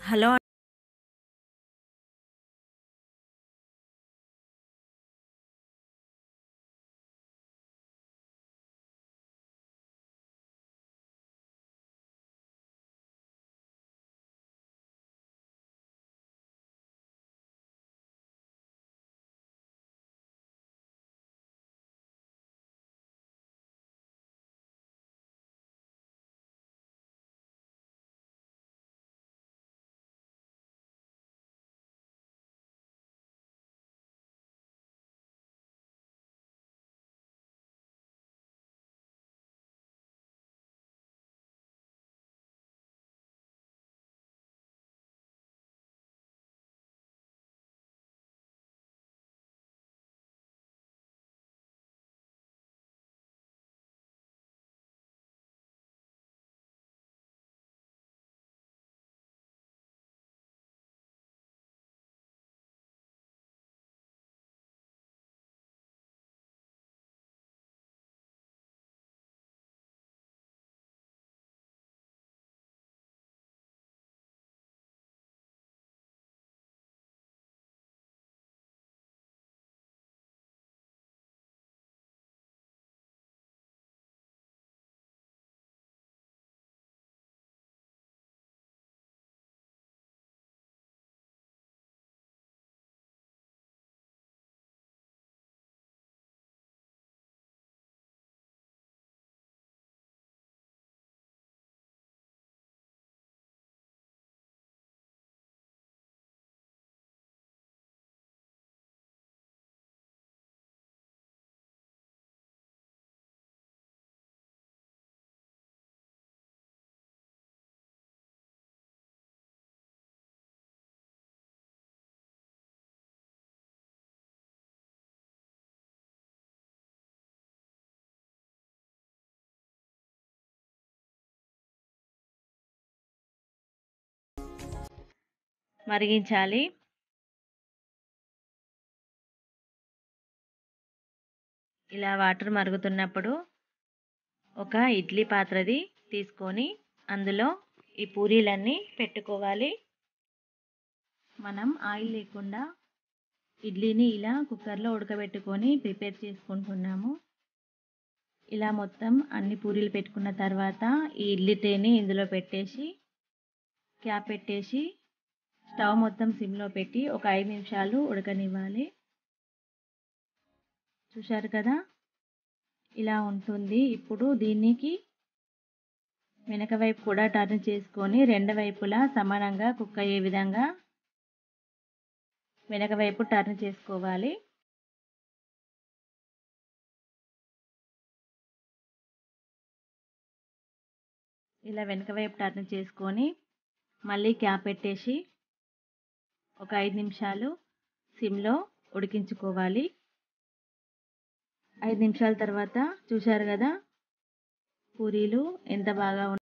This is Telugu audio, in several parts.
హలో మరిగించాలి ఇలా వాటర్ మరుగుతున్నప్పుడు ఒక ఇడ్లీ పాత్రది తీసుకొని అందులో ఈ పూరీలన్నీ పెట్టుకోవాలి మనం ఆయిల్ లేకుండా ఇడ్లీని ఇలా కుక్కర్లో ఉడకబెట్టుకొని ప్రిపేర్ చేసుకుంటున్నాము ఇలా మొత్తం అన్ని పూరీలు పెట్టుకున్న తర్వాత ఈ ఇడ్లీ ట్రేని ఇందులో పెట్టేసి క్యాప్ పెట్టేసి స్టవ్ మొత్తం సిమ్లో పెట్టి ఒక ఐదు నిమిషాలు ఉడకనివ్వాలి చూశారు కదా ఇలా ఉంటుంది ఇప్పుడు దీనికి వెనక వైపు కూడా టర్న్ చేసుకొని రెండు వైపులా సమానంగా కుక్ అయ్యే విధంగా వెనక వైపు టర్న్ చేసుకోవాలి ఇలా వెనక వైపు టర్న్ చేసుకొని మళ్ళీ క్యాప్ పెట్టేసి ఒక ఐదు నిమిషాలు సిమ్లో ఉడికించుకోవాలి ఐదు నిమిషాల తర్వాత చూశారు కదా పూరీలు ఎంత బాగా ఉన్నాయి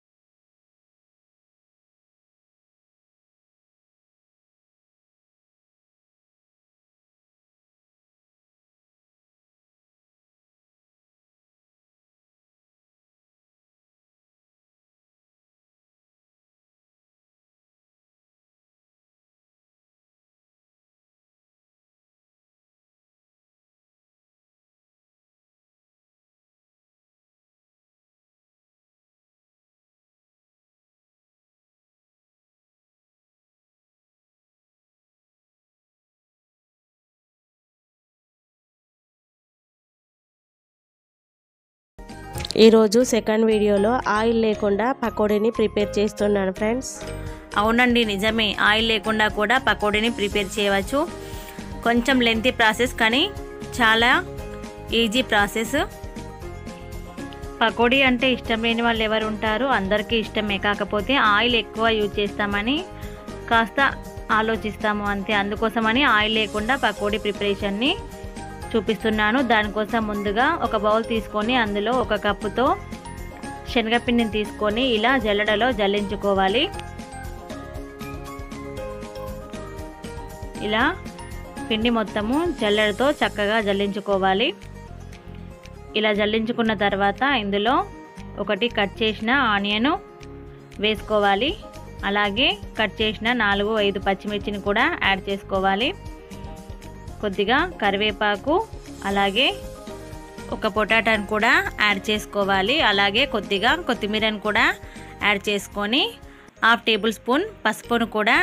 ఈరోజు సెకండ్ వీడియోలో ఆయిల్ లేకుండా పకోడీని ప్రిపేర్ చేస్తున్నాను ఫ్రెండ్స్ అవునండి నిజమే ఆయిల్ లేకుండా కూడా పకోడీని ప్రిపేర్ చేయవచ్చు కొంచెం లెంతీ ప్రాసెస్ కానీ చాలా ఈజీ ప్రాసెస్ పకోడీ అంటే ఇష్టం లేని వాళ్ళు ఎవరు ఉంటారు అందరికీ ఇష్టమే కాకపోతే ఆయిల్ ఎక్కువ యూజ్ చేస్తామని కాస్త ఆలోచిస్తాము అంతే అందుకోసమని ఆయిల్ లేకుండా పకోడీ ప్రిపరేషన్ని చూపిస్తున్నాను దానికోసం ముందుగా ఒక బౌల్ తీసుకొని అందులో ఒక కప్పుతో శనగపిండిని తీసుకొని ఇలా జల్లడలో జల్లించుకోవాలి ఇలా పిండి మొత్తము జల్లెడతో చక్కగా జల్లించుకోవాలి ఇలా జల్లించుకున్న తర్వాత ఇందులో ఒకటి కట్ చేసిన ఆనియన్ వేసుకోవాలి అలాగే కట్ చేసిన నాలుగు ఐదు పచ్చిమిర్చిని కూడా యాడ్ చేసుకోవాలి కొద్దిగా కరివేపాకు అలాగే ఒక పొటాటాను కూడా యాడ్ చేసుకోవాలి అలాగే కొద్దిగా కొత్తిమీరను కూడా యాడ్ చేసుకొని హాఫ్ టేబుల్ స్పూన్ పసుపును కూడా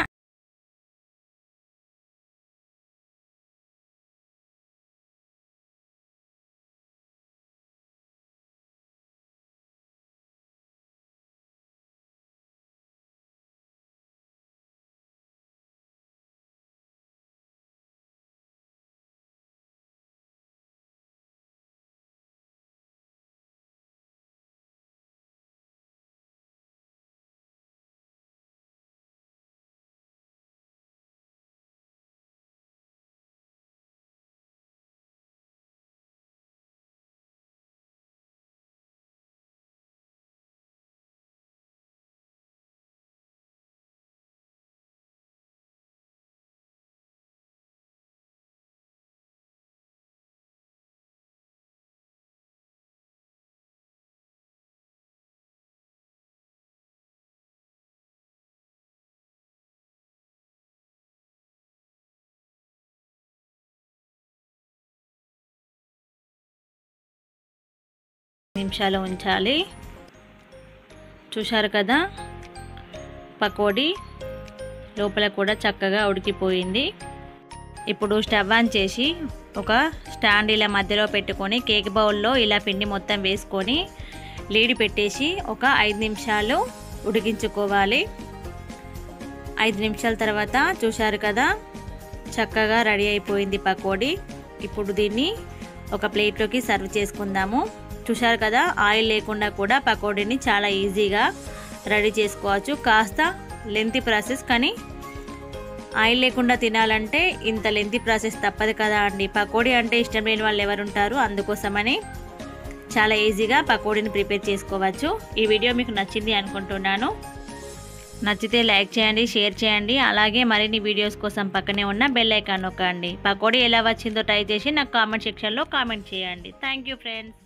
నిమిషాలు ఉంచాలి చూశారు కదా పకోడీ లోపల కూడా చక్కగా ఉడికిపోయింది ఇప్పుడు స్టవ్ ఆన్ చేసి ఒక స్టాండ్ ఇలా మధ్యలో పెట్టుకొని కేక్ బౌల్లో ఇలా పిండి మొత్తం వేసుకొని లీడి పెట్టేసి ఒక ఐదు నిమిషాలు ఉడికించుకోవాలి ఐదు నిమిషాల తర్వాత చూశారు కదా చక్కగా రెడీ అయిపోయింది పకోడీ ఇప్పుడు దీన్ని ఒక ప్లేట్లోకి సర్వ్ చేసుకుందాము చూశారు కదా ఆయిల్ లేకుండా కూడా పకోడీని చాలా ఈజీగా రెడీ చేసుకోవచ్చు కాస్త లెంతీ ప్రాసెస్ కానీ ఆయిల్ లేకుండా తినాలంటే ఇంత లెంతీ ప్రాసెస్ తప్పదు కదా అండి పకోడీ అంటే ఇష్టం లేని వాళ్ళు ఎవరు ఉంటారు అందుకోసమని చాలా ఈజీగా పకోడీని ప్రిపేర్ చేసుకోవచ్చు ఈ వీడియో మీకు నచ్చింది అనుకుంటున్నాను నచ్చితే లైక్ చేయండి షేర్ చేయండి అలాగే మరిన్ని వీడియోస్ కోసం పక్కనే ఉన్న బెల్ ఐకాన్ నొక్కండి పకోడీ ఎలా వచ్చిందో ట్రై చేసి నాకు కామెంట్ సెక్షన్లో కామెంట్ చేయండి థ్యాంక్ యూ ఫ్రెండ్స్